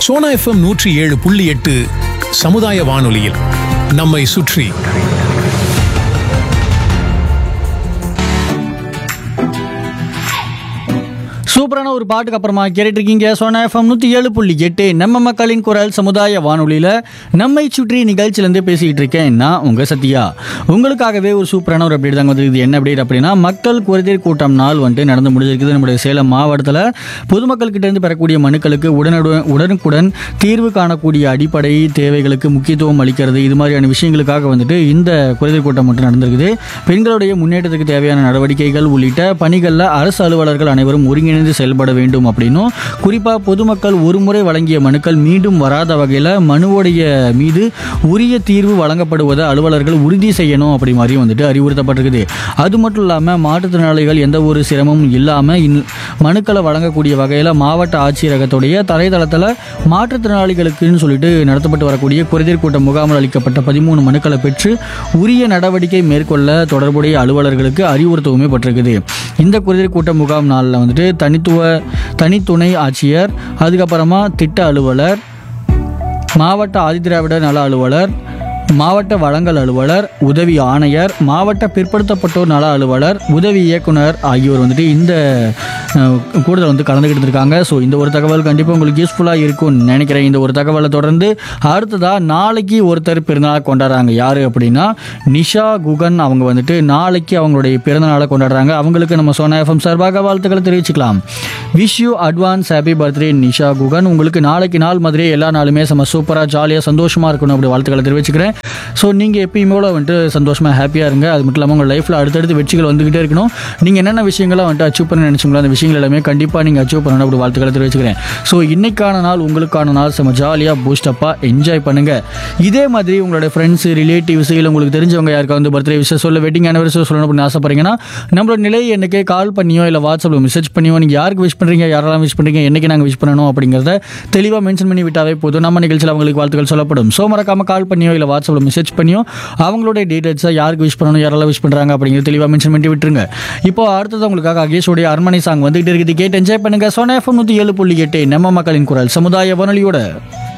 Sona FM நூற்றி ஏழு புள்ளி எட்டு சமுதாய வானொலியில் நம்மை சுற்றி சூப்பரான ஒரு பாட்டுக்கு அப்புறமா கேட்டுட்டு இருக்கீங்க சோனா எஃப்எம் நூற்றி ஏழு புள்ளி எட்டு நம்ம மக்களின் குரல் சமுதாய வானொலியில் நம்மை சுற்றி நிகழ்ச்சியிலேருந்து பேசிக்கிட்டு இருக்கேன் நான் உங்கள் சத்யா உங்களுக்காகவே ஒரு சூப்பரான ஒரு அப்டேட் தாங்க வந்து என்ன அப்டேட் அப்படின்னா மக்கள் குறைதீர் கூட்டம் நாள் வந்துட்டு நடந்து முடிஞ்சிருக்குது நம்முடைய சேலம் மாவட்டத்தில் பொதுமக்கள் கிட்ட இருந்து பெறக்கூடிய மனுக்களுக்கு உடனுடன் உடனுக்குடன் தீர்வு காணக்கூடிய அடிப்படை தேவைகளுக்கு முக்கியத்துவம் அளிக்கிறது இது மாதிரியான விஷயங்களுக்காக வந்துட்டு இந்த குறைதீர் கூட்டம் மட்டும் நடந்திருக்குது பெண்களுடைய முன்னேற்றத்துக்கு தேவையான நடவடிக்கைகள் உள்ளிட்ட பணிகளில் அரசு அலுவலர்கள் அனைவரும் ஒருங்கிணைந்து செயல்பட வேண்டும் அப்படின்னும் குறிப்பாக பொதுமக்கள் ஒருமுறை வழங்கிய மனுக்கள் மீண்டும் வராத வகையில் மனுவுடைய மீது உரிய தீர்வு வழங்கப்படுவதை அலுவலர்கள் உறுதி செய்யணும் அப்படி மாதிரி வந்துட்டு அறிவுறுத்தப்பட்டிருக்குது அது மட்டும் இல்லாமல் மாற்றுத்திறனாளிகள் எந்த ஒரு சிரமமும் இல்லாமல் மனுக்களை வழங்கக்கூடிய வகையில் மாவட்ட ஆட்சியரகத்துடைய தரைதளத்தில் மாற்றுத்திறனாளிகளுக்குன்னு சொல்லிட்டு நடத்தப்பட்டு வரக்கூடிய குறைதீர் கூட்ட முகாமில் அளிக்கப்பட்ட பதிமூணு மனுக்களை பெற்று உரிய நடவடிக்கை மேற்கொள்ள தொடர்புடைய அலுவலர்களுக்கு அறிவுறுத்தவுமே பட்டிருக்குது இந்த குறைதீர் கூட்ட முகாம் நாளில் வந்துட்டு தனித்துவ தனித்துணை ஆட்சியர் அதுக்கப்புறமா திட்ட அலுவலர் மாவட்ட ஆதிதிராவிடர் நல அலுவலர் மாவட்ட வழங்கல் அலுவலர் உதவி ஆணையர் மாவட்ட பிற்படுத்தப்பட்டோர் நல அலுவலர் உதவி இயக்குனர் ஆகியோர் வந்துட்டு இந்த அஹ், கூடுதல் வந்து கலந்துக்கிட்டு இருக்காங்க ஸோ இந்த ஒரு தகவல் கண்டிப்பாக உங்களுக்கு யூஸ்ஃபுல்லாக இருக்கும்னு நினைக்கிறேன் இந்த ஒரு தகவலை தொடர்ந்து அடுத்ததாக நாளைக்கு ஒருத்தர் பிறந்தநாள் கொண்டாடுறாங்க யார் அப்படின்னா நிஷா குகன் அவங்க வந்துட்டு நாளைக்கு அவங்களுடைய பிறந்தநாளை கொண்டாடுறாங்க அவங்களுக்கு நம்ம சோனா எஃப்எம் சார்பாக வாழ்த்துக்களை தெரிவிச்சுக்கலாம் wish you advance happy birthday Nisha Guhan உங்களுக்கு நாளைக்கு நாள் மாதிரி எல்லா நாளுமே செம்ம சூப்பராக ஜாலியாக சந்தோஷமாக இருக்கணும் அப்படி வாழ்த்துக்களை தெரிவிச்சுக்கிறேன் ஸோ நீங்கள் எப்பயுமே கூட வந்துட்டு சந்தோஷமாக ஹாப்பியாக இருங்க அது மட்டும் இல்லாமல் உங்கள் லைஃப்பில் அடுத்தடுத்து வெற்றிகள் வந்துக்கிட்டே இருக்கணும் நீங்கள் என்னென்ன விஷயங்களை வந்துட்டு அச்சீவ் பண்ண நினச்சிங்களோ அந்த விஷயங்கள் எல்லாமே கண்டிப்பாக நீங்கள் அச்சீவ் பண்ணணும் அப்படி வாழ்த்துக்களை தெரிவிச்சுக்கிறேன் ஸோ இன்னைக்கான நாள் உங்களுக்கான நாள் செம்ம ஜாலியாக பூஸ்டப்பாக என்ஜாய் பண்ணுங்கள் இதே மாதிரி உங்களோட ஃப்ரெண்ட்ஸ் ரிலேட்டிவ்ஸ் இல்லை உங்களுக்கு தெரிஞ்சவங்க யாருக்கா வந்து பர்த்டே விஷயம் சொல்ல வெட்டிங் ஆனிவர்சரி சொல்லணும் அப்படின்னு ஆசைப்படுறீங்கன்னா நம்மளோட நிலை என்னைக்கே கால் பண்ணியோ இல்லை வாட்ஸ்அப்பில் மெசேஜ் பண்ணியோ நீங்கள் யாருக்கு விஷ் பண்ணுறீங்க யாரெல்லாம் விஷ் பண்ணுறீங்க என்னைக்கு நாங்கள் விஷ் பண்ணணும் அப்படிங்கிறத தெளிவாக மென்ஷன் பண்ணி விட்டாவே போதும் நம்ம நிகழ்ச்சியில் அவங்களுக்கு வாழ்த்துக்கள் சொல்லப்படும் ஸோ மறக்காம கால் பண்ணியோ இல்லை வாட்ஸ்அப்பில் மெசேஜ் பண்ணியோ அவங்களுடைய டீடைல்ஸை யாருக்கு விஷ் பண்ணணும் யாரெல்லாம் விஷ் பண்ணுறாங்க அப்படிங்கிறது தெளிவாக மென்ஷன் பண்ணி விட்டுருங்க இப்போ அடுத்தது உங்களுக்காக அகேஷோடைய அரண்மனை சாங் வந்துகிட்டு இருக்குது கேட்டு என்ஜாய் பண்ணுங்க சோனா எஃப்எம் நூற்றி ஏழு புள்ளி எட்டு நம்ம மக்களின் குரல் சமுதாய வானொலியோட